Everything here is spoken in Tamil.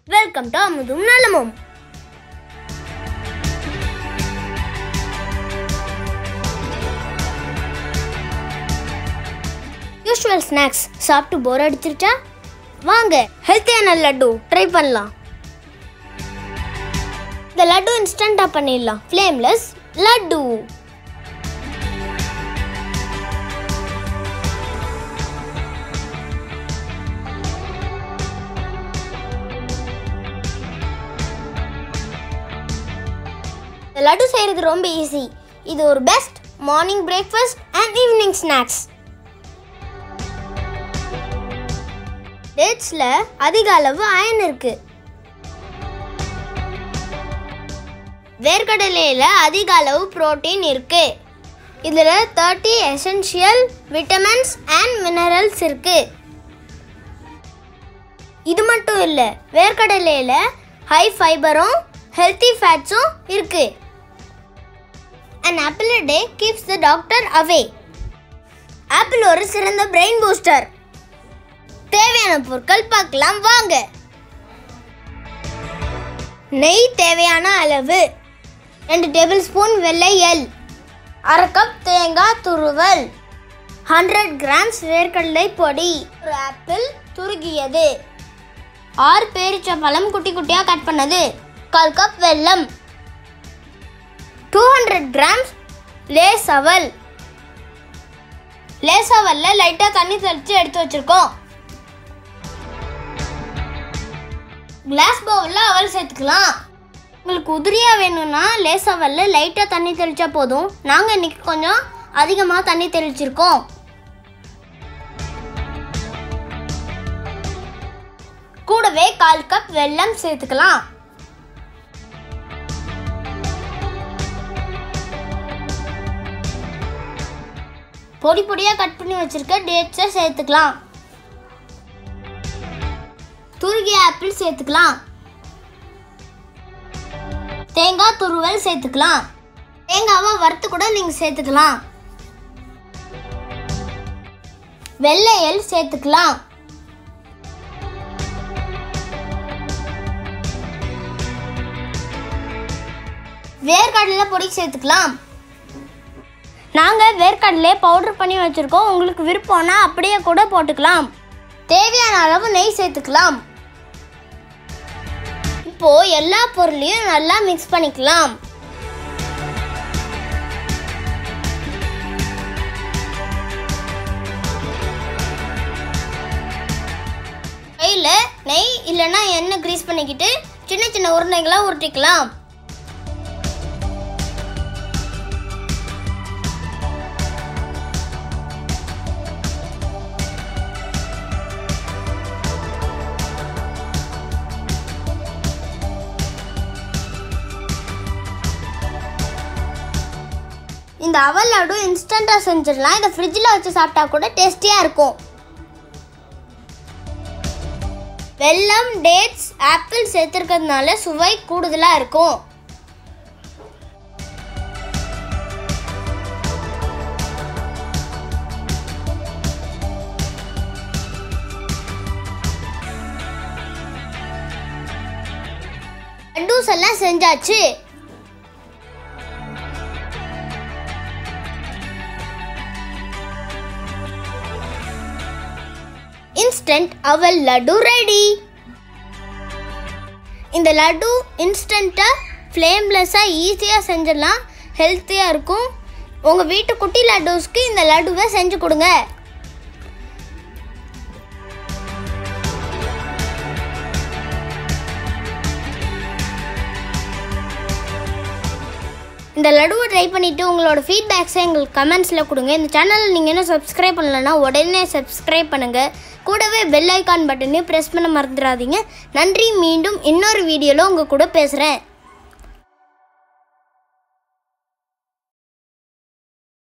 வெல்கம் டு அமுதும் நலமும் யூஸ்வல் ஸ்நாக்ஸ் சாப்பிட்டு போர் அடிச்சிருச்சா வாங்க ஹெல்த்தியான லட்டு ட்ரை பண்ணலாம் இந்த லட்டு இன்ஸ்டண்ட்டாக பண்ணிடலாம் ஃப்ளேம்லெஸ் லட்டு இந்த லட்டு செய்கிறது ரொம்ப ஈஸி இது ஒரு best morning breakfast and evening snacks டேட்ஸில் அதிக அளவு அயன் இருக்கு வேர்க்கடலையில் அதிக அளவு புரோட்டீன் இருக்கு இதில் thirty essential vitamins and minerals இருக்கு இது மட்டும் இல்லை வேர்க்கடலையில் ஹை ஃபைபரும் ஹெல்த்தி ஃபேட்ஸும் இருக்கு and apple day keeps the doctor away apple ஒரு சிறந்த பிரெயின் பூஸ்டர் தேவையான பொருட்கள் பார்க்கலாம் வாங்க நெய் தேவையான அளவு ரெண்டு டேபிள் ஸ்பூன் வெள்ளை எள் அரை கப் தேங்காய் துருவல் ஹண்ட்ரட் கிராம்ஸ் வேர்க்கடலை பொடி ஒரு ஆப்பிள் துருகியது ஆறு பேரிச்ச பழம் குட்டி குட்டியாக கட் பண்ணது கால் கப் வெல்லம் டூ ஹண்ட்ரட் கிராம்ஸ் லேஸ் அவல் லேஸ் அவல்ல லைட்டாக தண்ணி தெளித்து எடுத்து வச்சிருக்கோம் கிளாஸ் பவுலில் அவல் சேர்த்துக்கலாம் உங்களுக்கு உதிரியாக வேணும்னா லேஸ் அவல்ல லைட்டாக தண்ணி தெளித்தா போதும் நாங்கள் இன்னைக்கு கொஞ்சம் அதிகமாக தண்ணி தெளிச்சிருக்கோம் கூடவே கால் கப் வெல்லம் சேர்த்துக்கலாம் பொடி பொடியாக கட் பண்ணி வச்சிருக்க டேட்ஸை சேர்த்துக்கலாம் துருகிய ஆப்பிள் சேர்த்துக்கலாம் தேங்காய் துருவல் சேர்த்துக்கலாம் தேங்காவை வறுத்து கூட நீங்கள் சேர்த்துக்கலாம் வெள்ளை எள் சேர்த்துக்கலாம் வேர்க்கடலை பொடி சேர்த்துக்கலாம் நாங்கள் வேர்க்கடலையே பவுடர் பண்ணி வச்சுருக்கோம் உங்களுக்கு விருப்பம்னா அப்படியே கூட போட்டுக்கலாம் தேவையான அளவு நெய் சேர்த்துக்கலாம் இப்போ எல்லா பொருளையும் நல்லா மிக்ஸ் பண்ணிக்கலாம் கையில் நெய் இல்லைன்னா எண்ணெய் கிரீஸ் பண்ணிக்கிட்டு சின்ன சின்ன உருண்டைகளாக உருட்டிக்கலாம் இந்த அவல் லட்டு இன்ஸ்டண்ட்டாக செஞ்சிடலாம் இதை ஃப்ரிட்ஜில் வச்சு சாப்பிட்டா கூட டேஸ்டியாக இருக்கும் வெல்லம் டேட்ஸ் ஆப்பிள் சேர்த்துருக்கிறதுனால சுவை கூடுதலாக இருக்கும் லட்டூஸ் எல்லாம் செஞ்சாச்சு இன்ஸ்டன்ட் அவல் லட்டு ரெடி இந்த லட்டு இன்ஸ்டண்ட்டாக ஃப்ளேம்லெஸ்ஸாக ஈஸியாக செஞ்சிடலாம் ஹெல்த்தியாக இருக்கும் உங்கள் வீட்டு குட்டி லட்டுஸ்க்கு இந்த லட்டுவை செஞ்சு கொடுங்க இந்த லடுவை ட்ரை பண்ணிவிட்டு உங்களோட ஃபீட்பேக்ஸை எங்களுக்கு கமெண்ட்ஸில் கொடுங்க இந்த சேனலை நீங்கள் இன்னும் சப்ஸ்கிரைப் பண்ணலன்னா உடனே சப்ஸ்கிரைப் பண்ணுங்கள் கூடவே பெல் ஐக்கான் பட்டனையும் ப்ரெஸ் பண்ண மறந்துடாதீங்க நன்றி மீண்டும் இன்னொரு வீடியோவில் உங்கள் கூட பேசுகிறேன்